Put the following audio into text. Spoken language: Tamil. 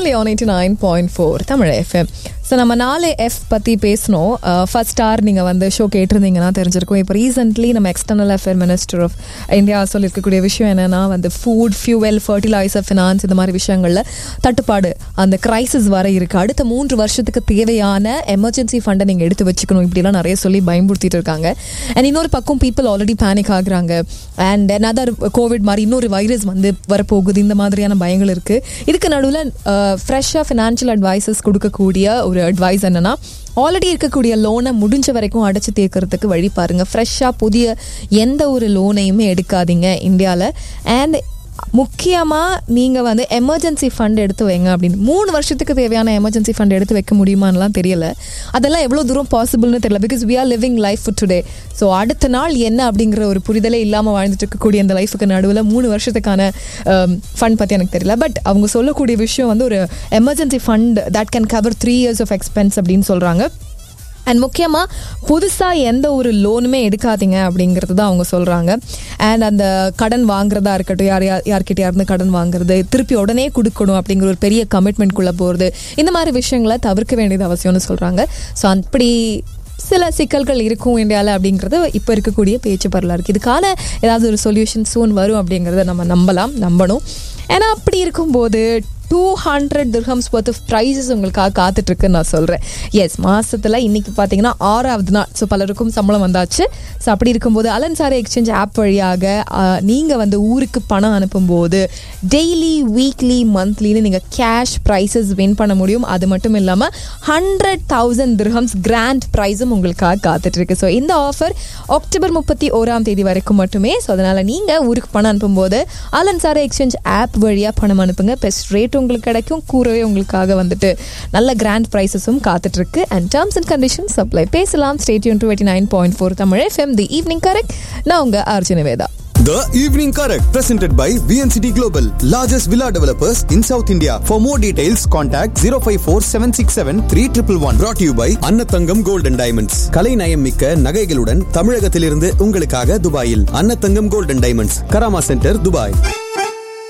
Only on eighty nine point four Tamil FM so நம்ம நாலு எஃப் பற்றி பேசணும் ஃபர்ஸ்ட் ஸ்டார் நீங்கள் வந்து ஷோ கேட்டிருந்தீங்கன்னா தெரிஞ்சிருக்கும் இப்போ ரீசென்ட்லி நம்ம external affair minister of India சொல்லியிருக்கக்கூடிய விஷயம் என்னென்னா வந்து ஃபுட் ஃபியூவல் ஃபர்டிலைசர் ஃபினான்ஸ் இந்த மாதிரி விஷயங்களில் தட்டுப்பாடு அந்த கிரைசிஸ் வர இருக்குது அடுத்த மூன்று வருஷத்துக்கு தேவையான எமர்ஜென்சி ஃபண்டை நீங்கள் எடுத்து வச்சுக்கணும் இப்படிலாம் நிறைய சொல்லி பயன்படுத்திட்டு இருக்காங்க அண்ட் இன்னொரு பக்கம் பீப்புள் ஆல்ரெடி பேனிக் ஆகுறாங்க அண்ட் another கோவிட் மாதிரி இன்னொரு வைரஸ் வந்து வரப்போகுது இந்த மாதிரியான பயங்கள் இருக்குது இதுக்கு நடுவில் ஃப்ரெஷ்ஷாக ஃபினான்ஷியல் அட்வைசஸ் கொடுக்கக்கூடிய ஒரு அட்வைஸ் என்னன்னா ஆல்ரெடி இருக்கக்கூடிய லோனை முடிஞ்ச வரைக்கும் அடைச்சு தீர்க்கறதுக்கு வழி பாருங்க ஃப்ரெஷ்ஷாக புதிய எந்த ஒரு லோனையுமே எடுக்காதீங்க இந்தியாவில் அண்ட் முக்கியமாக நீங்கள் வந்து எமர்ஜென்சி ஃபண்ட் எடுத்து வைங்க அப்படின்னு மூணு வருஷத்துக்கு தேவையான எமர்ஜென்சி ஃபண்ட் எடுத்து வைக்க முடியுமான்லாம் தெரியல அதெல்லாம் எவ்வளோ தூரம் பாசிபிள்னு தெரியல because we are living life today so அடுத்த நாள் என்ன அப்படிங்கிற ஒரு புரிதலே இல்லாமல் வாழ்ந்துட்டு இருக்கக்கூடிய இந்த லைஃபுக்கு நடுவில் மூணு வருஷத்துக்கான ஃபண்ட் பற்றி எனக்கு தெரியல பட் அவங்க சொல்லக்கூடிய விஷயம் வந்து ஒரு emergency fund that can cover three years of expense அப்படின்னு சொல்கிறாங்க அண்ட் முக்கியமாக புதுசாக எந்த ஒரு லோனுமே எடுக்காதீங்க அப்படிங்கிறது தான் அவங்க சொல்கிறாங்க அண்ட் அந்த கடன் வாங்குறதா இருக்கட்டும் யார் யார் யார்கிட்ட இருந்து கடன் வாங்குறது திருப்பி உடனே கொடுக்கணும் அப்படிங்கிற ஒரு பெரிய கமிட்மெண்ட்குள்ளே போகிறது இந்த மாதிரி விஷயங்களை தவிர்க்க வேண்டியது அவசியம்னு சொல்கிறாங்க ஸோ அப்படி சில சிக்கல்கள் இருக்கும் இந்தியாவில் அப்படிங்கிறது இப்போ இருக்கக்கூடிய பேச்சு பரலாக இருக்குது இதுக்கான ஏதாவது ஒரு சொல்யூஷன் சூன் வரும் அப்படிங்கிறத நம்ம நம்பலாம் நம்பணும் ஏன்னா அப்படி இருக்கும்போது two hundred dirhams worth of prizes உங்களுக்காக காத்துட்ருக்குன்னு நான் சொல்கிறேன் எஸ் மாதத்தில் இன்னைக்கு பார்த்தீங்கன்னா ஆறாவது நாள் ஸோ பலருக்கும் சம்பளம் வந்தாச்சு ஸோ அப்படி இருக்கும்போது அலன்சாரி எக்ஸ்சேஞ்ச் ஆப் வழியாக நீங்கள் வந்து ஊருக்கு பணம் அனுப்பும்போது டெய்லி வீக்லி மந்த்லின்னு நீங்கள் கேஷ் ப்ரைஸஸ் வின் பண்ண முடியும் அது மட்டும் இல்லாமல் ஹண்ட்ரட் தௌசண்ட் திர்ஹம்ஸ் கிராண்ட் ப்ரைஸும் உங்களுக்காக காத்துட்ருக்கு ஸோ இந்த ஆஃபர் அக்டோபர் முப்பத்தி ஓராம் தேதி வரைக்கும் மட்டுமே ஸோ அதனால் நீங்கள் ஊருக்கு பணம் அனுப்பும்போது அலன்சாரி எக்ஸ்சேஞ்ச் ஆப் வழியாக பணம் அனுப்புங்க பெஸ்ட் ரேட் உங்களுக்கு கிடைக்கும் கூறவே உங்களுக்காக வந்துட்டு நல்ல கிராண்ட் ப்ரைஸஸும் காத்துட்ருக்கு and terms and conditions apply பேசலாம் stay tuned twenty nine point four Tamil FM the evening correct நான் உங்கள் Arjuna Veda The Evening Correct, presented by VNCT Global, largest villa developers in South India. For more details, contact 054 767 3111. Brought to you by அன்னத்தங்கம் Gold and Diamonds. கலை நயம் மிக்க நகைகளுடன் தமிழகத்திலிருந்து உங்களுக்காக துபாயில் Annathangam Gold and Diamonds, Karama centre, Dubai